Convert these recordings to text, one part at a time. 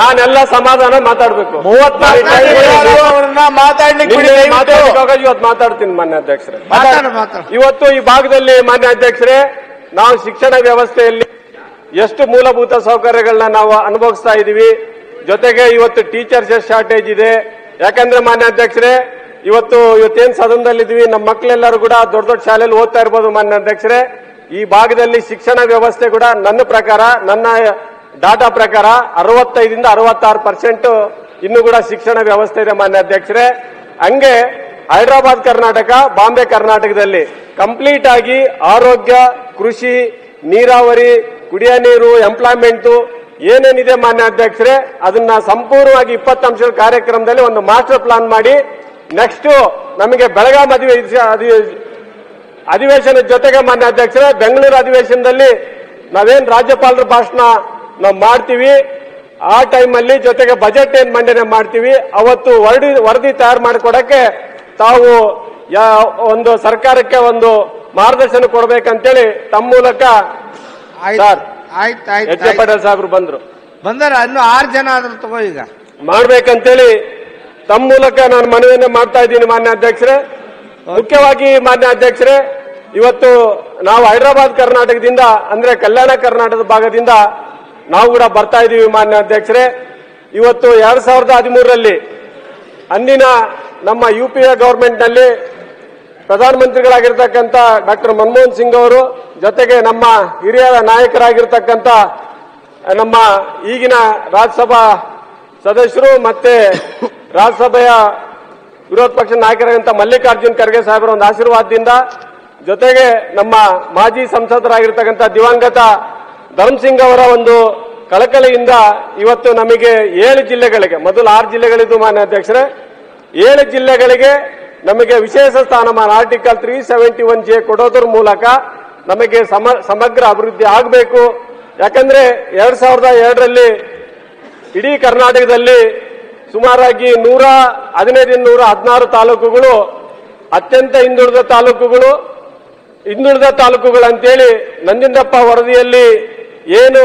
ನಾನೆಲ್ಲ ಸಮಾಧಾನ ಮಾತಾಡ್ಬೇಕು ಅವ್ರನ್ನ ಮಾತಾಡ್ಲಿಕ್ಕೆ ಬಿಡಿ ನಿನ್ನೆ ದಯವಿಟ್ಟು. ಮಾತಾಡ್ಲಿಕ್ಕೆ ಹೋಗೋದು ಇವತ್ತು ಮಾತಾಡ್ತೀನಿ ಮಾನ್ಯ ಅಧ್ಯಕ್ಷರೇ ಮಾತಾಡು ಮಾತಾಡು ಇವತ್ತು ಈ ಭಾಗದಲ್ಲಿ ಮಾನ್ಯ ಅಧ್ಯಕ್ಷರೇ ನಾವು ಶಿಕ್ಷಣ ವ್ಯವಸ್ಥೆಯಲ್ಲಿ ಎಷ್ಟು ಮೂಲಭೂತ ಸೌಕರ್ಯಗಳನ್ನ ನಾವು ಅನುಭವಿಸ್ತಾ ಇದೀವಿ ಜೊತೆಗೆ ಇವತ್ತು ಟೀಚರ್ಸ್ ಶಾರ್ಟೇಜ್ ಇದೆ ಯಾಕಂದ್ರೆ ಮಾನ್ಯ ಅಧ್ಯಕ್ಷರೇ ಇವತ್ತು ಇವತ್ತೇನ್ ಸದನದಲ್ಲಿದ್ದೀವಿ ನಮ್ಮ ಮಕ್ಕಳೆಲ್ಲರೂ ಕೂಡ ದೊಡ್ಡ ದೊಡ್ಡ ಶಾಲೆಯಲ್ಲಿ ಓದ್ತಾ ಇರ್ಬೋದು ಮಾನ್ಯ ಅಧ್ಯಕ್ಷರೇ ಈ ಭಾಗದಲ್ಲಿ ಶಿಕ್ಷಣ ವ್ಯವಸ್ಥೆ ಕೂಡ ನನ್ನ ಪ್ರಕಾರ ನನ್ನ ಡಾಟಾ ಪ್ರಕಾರ ಅರವತ್ತೈದಿಂದ ಅರವತ್ತಾರು ಪರ್ಸೆಂಟ್ ಇನ್ನು ಕೂಡ ಶಿಕ್ಷಣ ವ್ಯವಸ್ಥೆ ಇದೆ ಮಾನ್ಯ ಅಧ್ಯಕ್ಷರೇ ಹಂಗೆ ಹೈದರಾಬಾದ್ ಕರ್ನಾಟಕ ಬಾಂಬೆ ಕರ್ನಾಟಕದಲ್ಲಿ ಕಂಪ್ಲೀಟ್ ಆಗಿ ಆರೋಗ್ಯ ಕೃಷಿ ನೀರಾವರಿ ಕುಡಿಯ ನೀರು ಎಂಪ್ಲಾಯ್ಮೆಂಟ್ ಏನೇನಿದೆ ಮಾನ್ಯ ಅಧ್ಯಕ್ಷರೇ ಅದನ್ನ ಸಂಪೂರ್ಣವಾಗಿ ಇಪ್ಪತ್ತು ಅಂಶದ ಕಾರ್ಯಕ್ರಮದಲ್ಲಿ ಒಂದು ಮಾಸ್ಟರ್ ಪ್ಲಾನ್ ಮಾಡಿ ನೆಕ್ಸ್ಟ್ ನಮಗೆ ಬೆಳಗಾಂ ಅಧಿವೇಶ ಅಧಿ- ಅಧಿವೇಶನದ ಜೊತೆಗೆ ಮಾನ್ಯ ಅಧ್ಯಕ್ಷರೇ ಬೆಂಗಳೂರು ಅಧಿವೇಶನದಲ್ಲಿ ನಾವೇನ್ ರಾಜ್ಯಪಾಲರ ಭಾಷಣ ನಾವು ಮಾಡ್ತೀವಿ ಆ ಟೈಮಲ್ಲಿ ಜೊತೆಗೆ ಬಜೆಟ್ ಏನ್ ಮಂಡನೆ ಮಾಡ್ತೀವಿ ಅವತ್ತು ವರದಿ ವರದಿ ತಯಾರು ಮಾಡಿಕೊಡಕ್ಕೆ ತಾವು ಯಾ- ಒಂದು ಸರ್ಕಾರಕ್ಕೆ ಒಂದು ಮಾರ್ಗದರ್ಶನ ಕೊಡ್ಬೇಕಂತೇಳಿ ತಮ್ಮ ಮೂಲಕ ಆಯ್ತು ಸರ್. ಆಯ್ತು ಎಚ್ ಆಯ್ತು ಕೆ ಆಯ್ತು. ಪಟೇಲ್ ಸಾಹೇಬ್ರು ಬಂದ್ರು ಬಂದಾರ ಇನ್ನು ಆರು ಜನ ಆದ್ರೂ ತಗೋ ಈಗ ಮಾಡ್ಬೇಕಂತೇಳಿ ತಮ್ಮ ಮೂಲಕ ನಾನು ಮನವಿಯನ್ನ ಮಾಡ್ತಾ ಇದ್ದೀನಿ ಮಾನ್ಯ ಅಧ್ಯಕ್ಷರೇ ಮುಖ್ಯವಾಗಿ ಮಾನ್ಯ ಅಧ್ಯಕ್ಷರೇ ಇವತ್ತು ನಾವು ಹೈದರಾಬಾದ್ ಕರ್ನಾಟಕದಿಂದ ಅಂದ್ರೆ ಕಲ್ಯಾಣ ಕರ್ನಾಟಕದ ಭಾಗದಿಂದ ನಾವು ಕೂಡ ಬರ್ತಾ ಇದ್ದೀವಿ ಮಾನ್ಯ ಅಧ್ಯಕ್ಷರೇ ಇವತ್ತು ಎರಡ್ ಸಾವಿರದ ಹದಿಮೂರರಲ್ಲಿ ಅಂದಿನ ನಮ್ಮ ಯು ಪಿ ಎ ಗವರ್ಮೆಂಟ್ನಲ್ಲಿ ಪ್ರಧಾನಮಂತ್ರಿಗಳಾಗಿರ್ತಕ್ಕಂಥ ಡಾಕ್ಟರ್ ಮನಮೋಹನ್ ಸಿಂಗ್ ಅವರು ಜೊತೆಗೆ ನಮ್ಮ ಹಿರಿಯ ನಾಯಕರಾಗಿರ್ತಕ್ಕಂಥ ನಮ್ಮ ಈಗಿನ ರಾಜ್ಯಸಭಾ ಸದಸ್ಯರು ಮತ್ತೆ ರಾಜ್ಯಸಭೆಯ ವಿರೋಧ ಪಕ್ಷದ ನಾಯಕರಾದಂಥ ಮಲ್ಲಿಕಾರ್ಜುನ್ ಖರ್ಗೆ ಸಾಹೇಬರ ಒಂದು ಆಶೀರ್ವಾದದಿಂದ ಜೊತೆಗೆ ನಮ್ಮ ಮಾಜಿ ಸಂಸದರಾಗಿರ್ತಕ್ಕಂಥ ದಿವಂಗತ ಧರ್ಮಸಿಂಗ್ ಅವರ ಒಂದು ಕಳಕಳಿಯಿಂದ ಇವತ್ತು ನಮಗೆ ಏಳು ಜಿಲ್ಲೆಗಳಿಗೆ ಮೊದಲು ಆರು ಜಿಲ್ಲೆಗಳಿದ್ದು ಮಾನ್ಯ ಅಧ್ಯಕ್ಷರೇ ಏಳು ಜಿಲ್ಲೆಗಳಿಗೆ ನಮಗೆ ವಿಶೇಷ ಸ್ಥಾನಮಾನ article three seventy one J ಕೊಡೋದ್ರ ಮೂಲಕ ನಮಗೆ ಸಮ- ಸಮಗ್ರ ಅಭಿವೃದ್ಧಿ ಆಗಬೇಕು ಯಾಕಂದ್ರೆ ಎರಡ್ ಸಾವಿರದ ಎರಡರಲ್ಲಿ ಇಡೀ ಕರ್ನಾಟಕದಲ್ಲಿ ಸುಮಾರಾಗಿ ನೂರ ಹದಿನೈದರಿಂದ ನೂರ ಹದಿನಾರು ತಾಲೂಕುಗಳು ಅತ್ಯಂತ ಹಿಂದುಳಿದ ತಾಲೂಕುಗಳು ಹಿಂದುಳಿದ ತಾಲೂಕುಗಳು ಅಂತೇಳಿ ನಂಜುಂಡಪ್ಪ ವರದಿಯಲ್ಲಿ ಏನು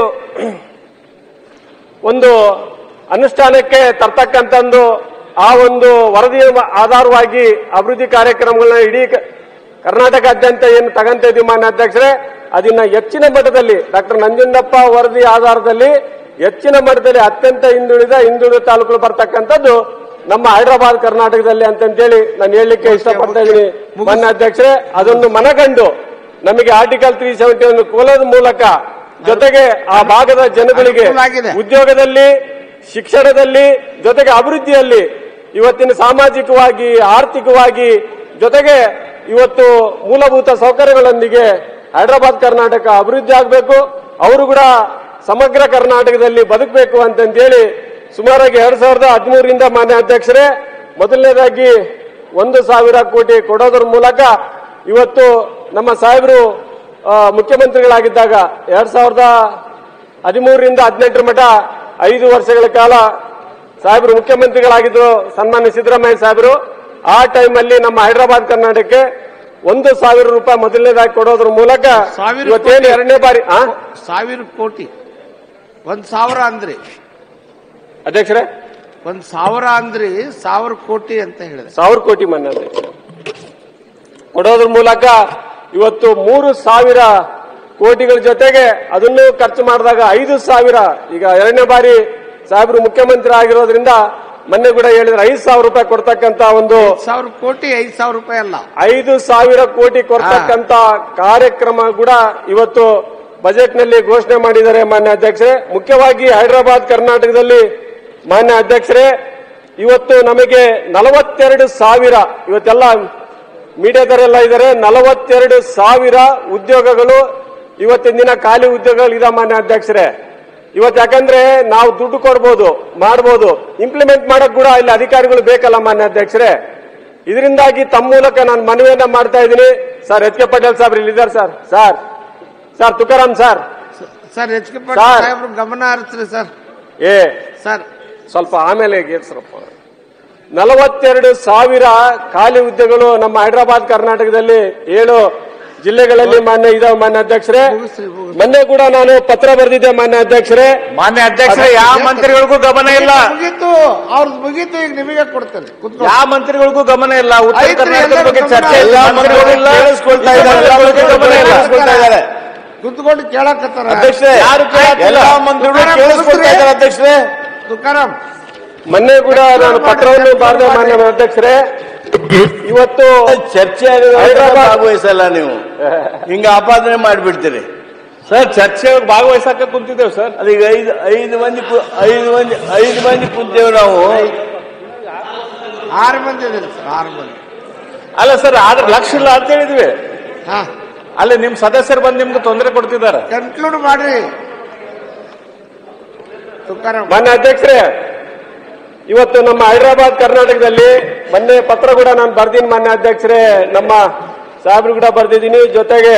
ಒಂದು ಅನುಷ್ಠಾನಕ್ಕೆ ತರ್ತಕ್ಕಂಥದ್ದು ಆ ಒಂದು ವರದಿಯ ಆಧಾರವಾಗಿ ಅಭಿವೃದ್ಧಿ ಕಾರ್ಯಕ್ರಮಗಳನ್ನ ಇಡೀ ಕ- ಕರ್ನಾಟಕಾದ್ಯಂತ ಏನು ತಗಂತ ಇದೀವಿ ಮಾನ್ಯ ಅಧ್ಯಕ್ಷರೇ ಅದನ್ನ ಹೆಚ್ಚಿನ ಮಟ್ಟದಲ್ಲಿ ಡಾಕ್ಟರ್ ನಂಜುಂಡಪ್ಪ ವರದಿ ಆಧಾರದಲ್ಲಿ ಹೆಚ್ಚಿನ ಮಟ್ಟದಲ್ಲಿ ಅತ್ಯಂತ ಹಿಂದುಳಿದ ಹಿಂದುಳಿದ ತಾಲೂಕುಗಳು ಬರ್ತಕ್ಕಂಥದ್ದು ನಮ್ಮ ಹೈದರಾಬಾದ್ ಕರ್ನಾಟಕದಲ್ಲಿ ಅಂತಂತೇಳಿ ನಾನು ಹೇಳಲಿಕ್ಕೆ ಇಷ್ಟಪಡ್ತಾ ಇದ್ದೀನಿ ಮಾನ್ಯ ಅಧ್ಯಕ್ಷರೇ ಅದನ್ನು ಮನಗಂಡು ನಮಗೆ ಆರ್ಟಿಕಲ್ ತ್ರೀ ಸೆವೆಂಟಿ ಒಂದು ಕೋಲದ ಮೂಲಕ ಜೊತೆಗೆ ಆ ಭಾಗದ ಜನಗಳಿಗೆ ಅನುಕೂಲ ಆಗಿದೆ. ಉದ್ಯೋಗದಲ್ಲಿ ಶಿಕ್ಷಣದಲ್ಲಿ ಜೊತೆಗೆ ಅಭಿವೃದ್ಧಿಯಲ್ಲಿ ಇವತ್ತಿನ ಸಾಮಾಜಿಕವಾಗಿ ಆರ್ಥಿಕವಾಗಿ ಜೊತೆಗೆ ಇವತ್ತು ಮೂಲಭೂತ ಸೌಕರ್ಯಗಳೊಂದಿಗೆ ಹೈದರಾಬಾದ್ ಕರ್ನಾಟಕ ಅಭಿವೃದ್ಧಿ ಆಗಬೇಕು ಅವರು ಕೂಡ ಸಮಗ್ರ ಕರ್ನಾಟಕದಲ್ಲಿ ಬದುಕಬೇಕು ಅಂತಂತೇಳಿ ಸುಮಾರಾಗಿ ಎರಡ್ ಸಾವಿರದ ಹದಿಮೂರರಿಂದ ಮಾನ್ಯ ಅಧ್ಯಕ್ಷರೇ ಮೊದಲನೇದಾಗಿ ಒಂದು ಸಾವಿರ ಕೋಟಿ ಕೊಡೋದ್ರ ಮೂಲಕ ಇವತ್ತು ನಮ್ಮ ಸಾಹೇಬರು ಆ, ಮುಖ್ಯಮಂತ್ರಿಗಳಾಗಿದ್ದಾಗ ಎರಡ್ ಸಾವಿರದ ಹದಿಮೂರರಿಂದ ಹದಿನೆಂಟರ ಮಠ ಐದು ವರ್ಷಗಳ ಕಾಲ ಸಾಹೇಬರು ಮುಖ್ಯಮಂತ್ರಿಗಳಾಗಿದ್ರು ಸನ್ಮಾನ್ಯ ಸಿದ್ದರಾಮಯ್ಯ ಸಾಹೇಬರು ಆ ಟೈಮಲ್ಲಿ ನಮ್ಮ ಹೈದರಾಬಾದ್ ಕರ್ನಾಟಕಕ್ಕೆ ಒಂದು ಸಾವಿರ ರೂಪಾಯಿ ಮೊದಲನೇದಾಗಿ ಕೊಡೋದ್ರ ಮೂಲಕ ಸಾವಿರ ಇವತ್ತೇನು ಕೋಟಿ? ಎರಡನೇ ಬಾರಿ ಆ ಸಾವಿರ ಕೋಟಿ ಒಂದ್ ಸಾವಿರ ಅಂದ್ರಿ ಅಧ್ಯಕ್ಷರೇ ಒಂದ್ ಸಾವಿರ ಅಂದ್ರಿ ಸಾವಿರ ಕೋಟಿ ಅಂತ ಹೇಳಿದೆ ಸಾವಿರ ಕೋಟಿ ಮನ್ನಾ ಅಧ್ಯಕ್ಷರೇ. ಕೊಡೋದ್ರ ಮೂಲಕ ಇವತ್ತು ಮೂರು ಸಾವಿರ ಕೋಟಿಗಳ ಜೊತೆಗೆ ಅದನ್ನು ಖರ್ಚು ಮಾಡಿದಾಗ ಐದು ಸಾವಿರ ಈಗ ಎರಡನೇ ಬಾರಿ ಸಾಹೇಬರು ಮುಖ್ಯಮಂತ್ರಿ ಆಗಿರೋದ್ರಿಂದ ಮೊನ್ನೆ ಕೂಡ ಹೇಳಿದ್ರೆ ಐದು ಸಾವಿರ ರೂಪಾಯಿ ಕೊಡ್ತಕ್ಕಂತ ಒಂದು ಸಾವಿರ ಕೋಟಿ ಐದ್ ಸಾವಿರ ರೂಪಾಯಿ ಅಲ್ಲ ಐದು ಸಾವಿರ ಕೋಟಿ ಕೊಡ್ತಕ್ಕಂತ ಕಾರ್ಯಕ್ರಮ ಕೂಡ ಇವತ್ತು ಬಜೆಟ್ ನಲ್ಲಿ ಘೋಷಣೆ ಮಾಡಿದ್ದಾರೆ ಮಾನ್ಯ ಅಧ್ಯಕ್ಷರೇ ಮುಖ್ಯವಾಗಿ ಹೈದರಾಬಾದ್ ಕರ್ನಾಟಕದಲ್ಲಿ ಮಾನ್ಯ ಅಧ್ಯಕ್ಷರೇ ಇವತ್ತು ನಮಗೆ ನಲವತ್ತೆರಡು ಸಾವಿರ ಇವತ್ತೆಲ್ಲ ಮೀಡಿಯಾದವರೆಲ್ಲ ಇದ್ದಾರೆ ನಲವತ್ತೆರಡು ಸಾವಿರ ಉದ್ಯೋಗಗಳು ಇವತ್ತಿನ ದಿನ ಖಾಲಿ ಉದ್ಯೋಗಗಳು ಇದೆ ಮಾನ್ಯ ಅಧ್ಯಕ್ಷರೇ ಇವತ್ತು ಯಾಕಂದ್ರೆ ನಾವು ದುಡ್ಡು ಕೊಡ್ಬೋದು ಮಾಡ್ಬೋದು ಇಂಪ್ಲಿಮೆಂಟ್ ಮಾಡಕ್ ಕೂಡ ಇಲ್ಲಿ ಅಧಿಕಾರಿಗಳು ಬೇಕಲ್ಲ ಮಾನ್ಯ ಅಧ್ಯಕ್ಷರೇ ಇದರಿಂದಾಗಿ ತಮ್ಮ ಮೂಲಕ ನಾನು ಮನವಿಯನ್ನ ಮಾಡ್ತಾ ಇದ್ದೀನಿ ಸರ್ ಎಚ್ ಕೆ ಪಟೇಲ್ ಸಾಹೇಬ್ರು ಇಲ್ಲಿದ್ದಾರೆ sir sir sir Tukaram sir sir H K sir. ಸಾಹೇಬ್ರು ಗಮನ ಹರಿಸ್ರಿ ಸರ್ ಏ ಸರ್ ಸ್ವಲ್ಪ ಆಮೇಲೆ ಗೇರ್ಸ್ರಪ್ಪ ನಲವತ್ತೆರಡು ಸಾವಿರ ಖಾಲಿ ಹುದ್ದೆಗಳು ನಮ್ಮ ಹೈದರಾಬಾದ್ ಕರ್ನಾಟಕದಲ್ಲಿ ಏಳು ಜಿಲ್ಲೆಗಳಲ್ಲಿ ಮಾನ್ಯ ಇದಾವೆ ಮಾನ್ಯ ಅಧ್ಯಕ್ಷರೇ ಮುಗಿಸ್ರಿ ಮುಗಿಸ್ರಿ ಮೊನ್ನೆ ಕೂಡ ನಾನು ಪತ್ರ ಬರೆದಿದ್ದೆ ಮಾನ್ಯ ಅಧ್ಯಕ್ಷರೇ ಮಾನ್ಯ ಅಧ್ಯಕ್ಷರೇ ಯಾವ ಮಂತ್ರಿಗಳಿಗೂ ಗಮನ ಇಲ್ಲ ಮುಗೀತು ಅವ್ರದ್ದು ಮುಗೀತು ಈಗ ನಿಮಗೆ ಕೊಡ್ತೇನೆ ಕುತ್ಕೊ. ಯಾವ ಮಂತ್ರಿಗಳಿಗೂ ಗಮನ ಇಲ್ಲ ಉತ್ತರ ಐತ್ರಿ, ಕರ್ನಾಟಕದ ಎಲ್ಲರೂ ಬಗ್ಗೆ ಚರ್ಚೆ ಗಮನ ಇಲ್ಲ ಇಲ್ಲ. ಮಂತ್ರಿಗಳು ಇಲ್ಲ ಕೇಳಿಸ್ಕೊಳ್ತಾ ಇದ್ದಾರೆ. ಇದ್ರ ಬಗ್ಗೆ ಗಮನ ಇಲ್ಲ ಕೇಳಿಸ್ಕೊಳ್ತಾ ಇದ್ದಾರೆ. ಕುತ್ಕೊಂಡು ಕೇಳಕತ್ತಾರ ಅಧ್ಯಕ್ಷರೇ ಯಾರು ಕೇಳಕ್ಕಿಲ್ಲ. ಎಲ್ಲಾ ಮಂತ್ರಿಗಳು ಕೇಳಿಸ್ಕೊಳ್ತಾ ಇದ್ದಾರೆ ಅಧ್ಯಕ್ಷರೇ ತುಕಾರಾಮ್ ಮೊನ್ನೆ ಕೂಡ ನಾನು ಪತ್ರವನ್ನು ಬರೆದೆ ಮಾನ್ಯ ಅಧ್ಯಕ್ಷರೇ ಇವತ್ತು ಚರ್ಚೆ ಆಗೋದ್ರಲ್ಲಿ ಹೈದರಾಬಾದ್- ಭಾಗವಹಿಸಲ್ಲ ನೀವು ಹಿಂಗ ಆಪಾದನೆ ಮಾಡಿಬಿಡ್ತೀರಿ ಸರ್ ಚರ್ಚೆ ಭಾಗವಹಿಸಕ್ಕೆ ಕುಂತಿದ್ದೇವೆ ಸರ್ ಅದೀಗ ಐದು ಐದು ಮಂದಿ ಕು- ಐದು ಮಂದಿ ಐದು ಮಂದಿ ಕುಂತೇವೆ ನಾವು ಆರು ಮಂದಿ ಇದ್ದೀರಿ ಸರ್ ಆರು ಮಂದಿ ಅಲ್ಲ ಸರ್ ಆದ್ರೆ ಲಕ್ಷ ಇಲ್ಲ ಅಂತ ಹೇಳಿದ್ವಿ ಹಾ ಅಲ್ಲಿ ನಿಮ್ ಸದಸ್ಯರು ಬಂದು ನಿಮ್ಗೆ ತೊಂದರೆ ಕೊಡ್ತಿದ್ದಾರೆ ಕನ್ಕ್ಲೂಡ್ ಮಾಡ್ರಿ ತುಕಾರಾಮ್ ಮಾನ್ಯ ಅಧ್ಯಕ್ಷರೇ ಇವತ್ತು ನಮ್ಮ ಹೈದರಾಬಾದ್ ಕರ್ನಾಟಕದಲ್ಲಿ ಮೊನ್ನೆ ಪತ್ರ ಕೂಡ ನಾನು ಬರ್ದೀನಿ ಮಾನ್ಯ ಅಧ್ಯಕ್ಷರೇ ನಮ್ಮ ಸಾಹೇಬ್ರು ಕೂಡ ಬರ್ದಿದ್ದೀನಿ ಜೊತೆಗೆ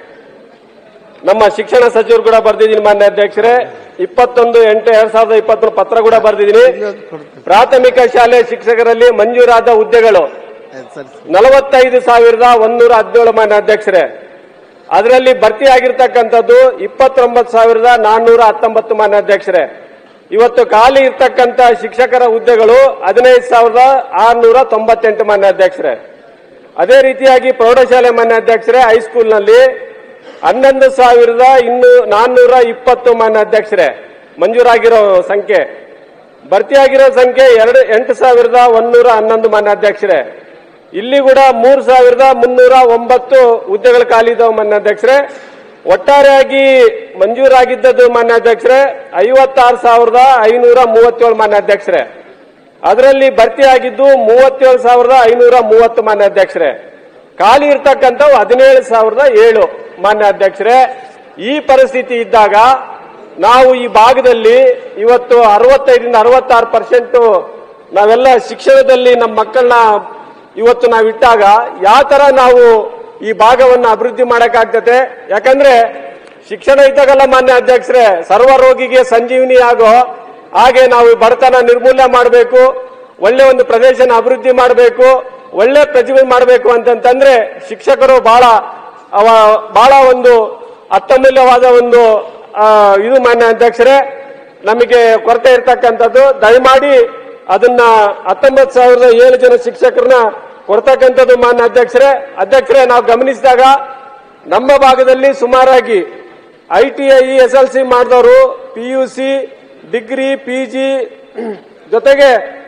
ನಮ್ಮ ಶಿಕ್ಷಣ ಸಚಿವರು ಕೂಡ ಬರ್ದಿದ್ದೀನಿ ಮಾನ್ಯ ಅಧ್ಯಕ್ಷರೇ ಇಪ್ಪತ್ತೊಂದು ಎಂಟು ಎರಡ್ ಸಾವಿರದ ಇಪ್ಪತ್ತೊಂದು ಪತ್ರ ಕೂಡ ಬರ್ದಿದ್ದೀನಿ ಇವತ್ತು ಕೊಡ್ತೇನೆ ಪ್ರಾಥಮಿಕ ಶಾಲೆ ಶಿಕ್ಷಕರಲ್ಲಿ ಮಂಜೂರಾದ ಹುದ್ದೆಗಳು ಆಯ್ತು ಸರಿ ಸರಿ. ನಲವತ್ತೈದು ಸಾವಿರದ ಒಂದೂರ ಹದಿನೇಳು ಮಾನ್ಯ ಅಧ್ಯಕ್ಷರೇ ಅದರಲ್ಲಿ ಭರ್ತಿ ಆಗಿರ್ತಕ್ಕಂಥದ್ದು ಇಪ್ಪತ್ತೊಂಬತ್ತು ಸಾವಿರದ ನಾನ್ನೂರ ಹತ್ತೊಂಬತ್ತು ಮಾನ್ಯ ಅಧ್ಯಕ್ಷರೇ ಇವತ್ತು ಖಾಲಿ ಇರ್ತಕ್ಕಂಥ ಶಿಕ್ಷಕರ ಹುದ್ದೆಗಳು ಹದಿನೈದು ಸಾವಿರದ ಆರುನೂರ ತೊಂಬತ್ತೆಂಟು ಮಾನ್ಯ ಅಧ್ಯಕ್ಷರೇ ಅದೇ ರೀತಿಯಾಗಿ ಪ್ರೌಢಶಾಲೆ ಮಾನ್ಯ ಅಧ್ಯಕ್ಷರೇ ಹೈಸ್ಕೂಲ್ನಲ್ಲಿ ಹನ್ನೊಂದು ಸಾವಿರದ ಇನ್ನೂ ನಾನ್ನೂರ ಇಪ್ಪತ್ತು ಮಾನ್ಯ ಅಧ್ಯಕ್ಷರೇ ಮಂಜೂರಾಗಿರೋ ಸಂಖ್ಯೆ ಭರ್ತಿಯಾಗಿರೋ ಸಂಖ್ಯೆ ಎರಡು ಎಂಟು ಸಾವಿರದ ಒಂದೂರ ಹನ್ನೊಂದು ಮಾನ್ಯ ಅಧ್ಯಕ್ಷರೇ ಇಲ್ಲಿ ಕೂಡ ಮೂರು ಸಾವಿರದ ಮುನ್ನೂರ ಒಂಬತ್ತು ಹುದ್ದೆಗಳು ಖಾಲಿ ಇದಾವೆ ಮಾನ್ಯ ಅಧ್ಯಕ್ಷರೇ ಒಟ್ಟಾರೆಯಾಗಿ ಮಂಜೂರಾಗಿದ್ದದ್ದು ಮಾನ್ಯ ಅಧ್ಯಕ್ಷರೇ ಐವತ್ತಾರು ಸಾವಿರದ ಐನೂರ ಮೂವತ್ತೇಳು ಮಾನ್ಯ ಅಧ್ಯಕ್ಷರೇ ಅದರಲ್ಲಿ ಭರ್ತಿಯಾಗಿದ್ದು ಮೂವತ್ತೇಳು ಸಾವಿರದ ಐನೂರ ಮೂವತ್ತು ಮಾನ್ಯ ಅಧ್ಯಕ್ಷರೇ ಖಾಲಿ ಇರ್ತಕ್ಕಂಥವು ಹದಿನೇಳು ಸಾವಿರದ ಏಳು ಮಾನ್ಯ ಅಧ್ಯಕ್ಷರೇ ಈ ಪರಿಸ್ಥಿತಿ ಇದ್ದಾಗ ನಾವು ಈ ಭಾಗದಲ್ಲಿ ಇವತ್ತು ಅರವತ್ತೈದರಿಂದ ಅರವತ್ತಾರು ಪರ್ಸೆಂಟ್ ನಾವೆಲ್ಲ ಶಿಕ್ಷಣದಲ್ಲಿ ನಮ್ಮ ಮಕ್ಕಳನ್ನ ಇವತ್ತು ನಾವು ಇಟ್ಟಾಗ ಯಾವ ತರ ನಾವು ಈ ಭಾಗವನ್ನು ಅಭಿವೃದ್ಧಿ ಮಾಡಕ್ಕಾಗ್ತದೆ ಯಾಕಂದ್ರೆ ಶಿಕ್ಷಣ ಇದ್ದಾಗಲ್ಲ ಮಾನ್ಯ ಅಧ್ಯಕ್ಷರೇ ಸರ್ವ ರೋಗಿಗೆ ಸಂಜೀವಿನಿ ಆಗೋ ಹಾಗೆ ನಾವು ಈ ಬಡತನ ನಿರ್ಮೂಲನೆ ಮಾಡಬೇಕು ಒಳ್ಳೆ ಒಂದು ಪ್ರದೇಶನ ಅಭಿವೃದ್ಧಿ ಮಾಡಬೇಕು ಒಳ್ಳೆ ಪ್ರತಿಭೆ ಮಾಡಬೇಕು ಅಂತಂತಂದ್ರೆ ಶಿಕ್ಷಕರು ಬಹಳ ಅವ ಬಹಳ ಒಂದು ಅತ್ಯಮೂಲ್ಯವಾದ ಒಂದು ಆ, ಇದು ಮಾನ್ಯ ಅಧ್ಯಕ್ಷರೇ ನಮಗೆ ಕೊರತೆ ಇರ್ತಕ್ಕಂಥದ್ದು ದಯಮಾಡಿ ಅದನ್ನ ಹತ್ತೊಂಬತ್ತು ಸಾವಿರದ ಏಳು ಜನ ಶಿಕ್ಷಕರನ್ನ ಕೊಡ್ತಕ್ಕಂಥದ್ದು ಮಾನ್ಯ ಅಧ್ಯಕ್ಷರೇ ಅಧ್ಯಕ್ಷರೇ ನಾವು ಗಮನಿಸಿದಾಗ ನಮ್ಮ ಭಾಗದಲ್ಲಿ ಸುಮಾರಾಗಿ I T I S L C ಮಾಡಿದವರು P U C degree P G ಜೊತೆಗೆ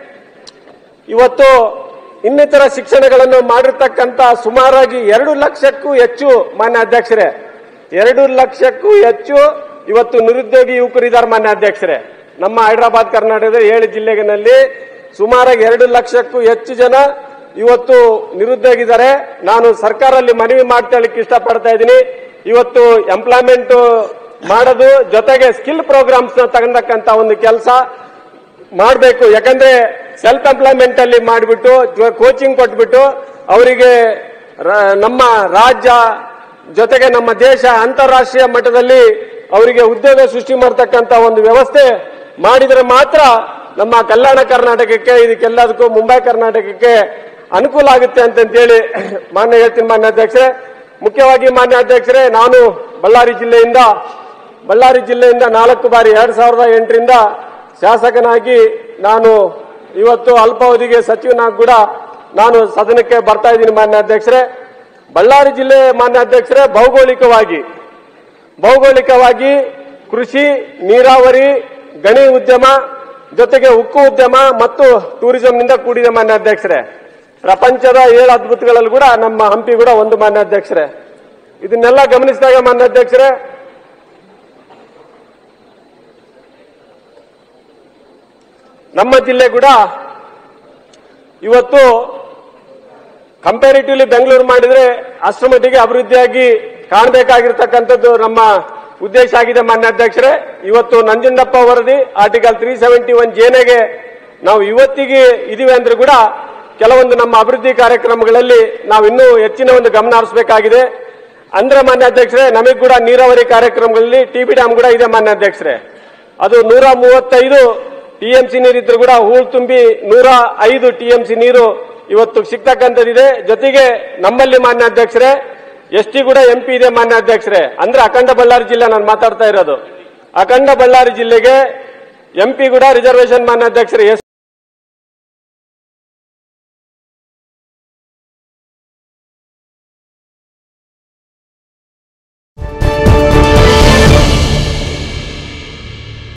ಇವತ್ತು ಇನ್ನಿತರ ಶಿಕ್ಷಣಗಳನ್ನು ಮಾಡಿರ್ತಕ್ಕಂಥ ಸುಮಾರಾಗಿ ಎರಡು ಲಕ್ಷಕ್ಕೂ ಹೆಚ್ಚು ಮಾನ್ಯ ಅಧ್ಯಕ್ಷರೇ ಎರಡು ಲಕ್ಷಕ್ಕೂ ಹೆಚ್ಚು ಇವತ್ತು ನಿರುದ್ಯೋಗಿ ಯುವಕರಿದ್ದಾರೆ ಮಾನ್ಯ ಅಧ್ಯಕ್ಷರೇ ನಮ್ಮ ಹೈದರಾಬಾದ್ ಕರ್ನಾಟಕದ ಏಳು ಜಿಲ್ಲೆಗಳಲ್ಲಿ ಸುಮಾರಾಗಿ ಎರಡು ಲಕ್ಷಕ್ಕೂ ಹೆಚ್ಚು ಜನ ಇವತ್ತು ನಿರುದ್ಯೋಗಿದ್ದಾರೆ ನಾನು ಸರ್ಕಾರಲ್ಲಿ ಮನವಿ ಮಾಡ್ಕೊಳ್ಳಿಕ್ಕೆ ಇಷ್ಟಪಡ್ತಾ ಇದ್ದೀನಿ ಇವತ್ತು ಎಂಪ್ಲಾಯ್ಮೆಂಟ್ ಮಾಡೋದು ಜೊತೆಗೆ ಸ್ಕಿಲ್ ಪ್ರೋಗ್ರಾಮ್ಸ್ ನ ತಗೊಂಡಕ್ಕಂತ ಒಂದು ಕೆಲಸ ಮಾಡಬೇಕು ಯಾಕಂದ್ರೆ ಸೆಲ್ಫ್ ಎಂಪ್ಲಾಯ್ಮೆಂಟ್ ಅಲ್ಲಿ ಮಾಡಿಬಿಟ್ಟು ಕೋಚಿಂಗ್ ಕೊಟ್ಬಿಟ್ಟು ಅವರಿಗೆ ರ- ನಮ್ಮ ರಾಜ್ಯ ಜೊತೆಗೆ ನಮ್ಮ ದೇಶ ಅಂತಾರಾಷ್ಟ್ರೀಯ ಮಟ್ಟದಲ್ಲಿ ಅವರಿಗೆ ಉದ್ಯೋಗ ಸೃಷ್ಟಿ ಮಾಡತಕ್ಕಂತ ಒಂದು ವ್ಯವಸ್ಥೆ ಮಾಡಿದರೆ ಮಾತ್ರ ನಮ್ಮ ಕಲ್ಯಾಣ ಕರ್ನಾಟಕಕ್ಕೆ ಇದಕ್ಕೆಲ್ಲದಕ್ಕೂ ಮುಂಬೈ ಕರ್ನಾಟಕಕ್ಕೆ ಅನುಕೂಲ ಆಗುತ್ತೆ ಅಂತಂತೇಳಿ ಮಾನ್ಯ ಹೇಳ್ತೀನಿ ಮಾನ್ಯ ಅಧ್ಯಕ್ಷರೇ ಮುಖ್ಯವಾಗಿ ಮಾನ್ಯ ಅಧ್ಯಕ್ಷರೇ ನಾನು ಬಳ್ಳಾರಿ ಜಿಲ್ಲೆಯಿಂದ ಬಳ್ಳಾರಿ ಜಿಲ್ಲೆಯಿಂದ ನಾಲ್ಕು ಬಾರಿ ಎರಡ್ ಸಾವಿರದ ಎಂಟರಿಂದ ಶಾಸಕನಾಗಿ ನಾನು ಇವತ್ತು ಅಲ್ಪಾವಧಿಗೆ ಸಚಿವನಾಗಿ ಕೂಡ ನಾನು ಸದನಕ್ಕೆ ಬರ್ತಾ ಇದ್ದೀನಿ ಮಾನ್ಯ ಅಧ್ಯಕ್ಷರೇ ಬಳ್ಳಾರಿ ಜಿಲ್ಲೆ ಮಾನ್ಯ ಅಧ್ಯಕ್ಷರೇ ಭೌಗೋಳಿಕವಾಗಿ ಭೌಗೋಳಿಕವಾಗಿ ಕೃಷಿ ನೀರಾವರಿ ಗಣಿ ಉದ್ಯಮ ಜೊತೆಗೆ ಉಕ್ಕು ಉದ್ಯಮ ಮತ್ತು ಟೂರಿಸಂನಿಂದ ಕೂಡಿದೆ ಮಾನ್ಯ ಅಧ್ಯಕ್ಷರೇ ಪ್ರಪಂಚದ ಏಳು ಅದ್ಭುತಗಳಲ್ಲಿ ಕೂಡ ನಮ್ಮ ಹಂಪಿ ಕೂಡ ಒಂದು ಮಾನ್ಯ ಅಧ್ಯಕ್ಷರೇ ಇದನ್ನೆಲ್ಲ ಗಮನಿಸಿದಾಗ ಮಾನ್ಯ ಅಧ್ಯಕ್ಷರೇ ನಮ್ಮ ಜಿಲ್ಲೆ ಕೂಡ ಇವತ್ತು ಕಂಪ್ಯಾರಿಟಿವ್ಲಿ ಬೆಂಗಳೂರು ಮಾಡಿದ್ರೆ ಅಷ್ಟರ ಮಟ್ಟಿಗೆ ಅಭಿವೃದ್ಧಿಯಾಗಿ ಕಾಣಬೇಕಾಗಿರ್ತಕ್ಕಂಥದ್ದು ನಮ್ಮ ಉದ್ದೇಶ ಆಗಿದೆ ಮಾನ್ಯ ಅಧ್ಯಕ್ಷರೇ ಇವತ್ತು ನಂಜುಂಡಪ್ಪ ವರದಿ ಆರ್ಟಿಕಲ್ ತ್ರೀ ಸೆವೆಂಟಿ ಒನ್ ಜೇನೆಗೆ ನಾವು ಇವತ್ತಿಗೆ ಇದೀವಿ ಅಂದ್ರೆ ಕೂಡ ಕೆಲವೊಂದು ನಮ್ಮ ಅಭಿವೃದ್ಧಿ ಕಾರ್ಯಕ್ರಮಗಳಲ್ಲಿ ನಾವು ಇನ್ನೂ ಹೆಚ್ಚಿನ ಒಂದು ಗಮನ ಹರಿಸಬೇಕಾಗಿದೆ ಅಂದ್ರೆ ಮಾನ್ಯ ಅಧ್ಯಕ್ಷರೇ ನಮಗೆ ಕೂಡ ನೀರಾವರಿ ಕಾರ್ಯಕ್ರಮಗಳಲ್ಲಿ ಟಿ ಬಿ ಡ್ಯಾಮ್ ಕೂಡ ಇದೆ ಮಾನ್ಯ ಅಧ್ಯಕ್ಷರೇ ಅದು ನೂರ ಮೂವತ್ತೈದು ಟಿಎಂಸಿ ನೀರಿದ್ರು ಕೂಡ ಹೂಳು ತುಂಬಿ ನೂರ ಐದು ಟಿಎಂಸಿ ನೀರು ಇವತ್ತು ಸಿಗ್ತಕ್ಕಂಥದ್ದಿದೆ ಜೊತೆಗೆ ನಮ್ಮಲ್ಲಿ ಮಾನ್ಯ ಅಧ್ಯಕ್ಷರೇ ಎಸ್ ಟಿ ಕೂಡ ಎಂಪಿ ಇದೆ ಮಾನ್ಯ ಅಧ್ಯಕ್ಷರೇ ಅಂದ್ರೆ ಅಖಂಡ ಬಳ್ಳಾರಿ ಜಿಲ್ಲೆ ನಾನು ಮಾತಾಡ್ತಾ ಇರೋದು ಅಖಂಡ ಬಳ್ಳಾರಿ ಜಿಲ್ಲೆಗೆ ಎಂಪಿ ಕೂಡ ರಿಸರ್ವೇಶನ್ ಮಾನ್ಯ ಅಧ್ಯಕ್ಷರೇ